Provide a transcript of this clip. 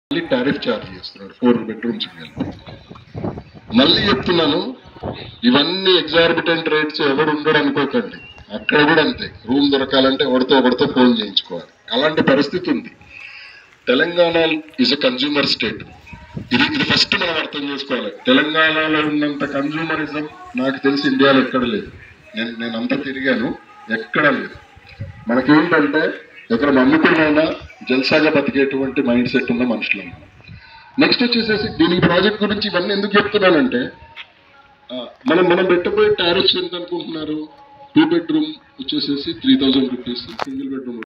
మళ్ళీ tariff charge చేస్తున్నాడు four bedrooms మళ్ళీ చెప్తున్నాను ఇవన్నీ ఎగ్జార్బిటెంట్ రేట్స్ ఎవడు ఉండడు అనుకోకండి అక్కడ కూడా అంతే రూమ్ దొరకాలంటే ఒకడితో ఒకడితో ఫోన్ చేయించుకోవాలి అలాంటి పరిస్థితి ఉంది Telangana is a consumer state ఇది ఇది ఫస్ట్ మనం అర్థం చేసుకోవాలి తెలంగాణలో ఉన్నంత కన్జ్యూమరిజం నాకు తెలిసి ఇండియాలో ఎక్కడ లేదు నేను నేను అంతా తిరిగాను ఎక్కడ లేదు మనకేంటంటే ఎక్కడ నమ్ముకున్నా జల్సాగా బతికేటువంటి మైండ్ సెట్ ఉన్న మనుషులు నెక్స్ట్ వచ్చేసేసి దీని ప్రాజెక్ట్ గురించి ఇవన్నీ ఎందుకు చెప్తున్నానంటే ఆ, మనం మనం పెట్టబోయే టారిఫ్స్ ఎంత అనుకుంటున్నారు టూ బెడ్రూమ్ వచ్చేసేసి three thousand rupees single bedroom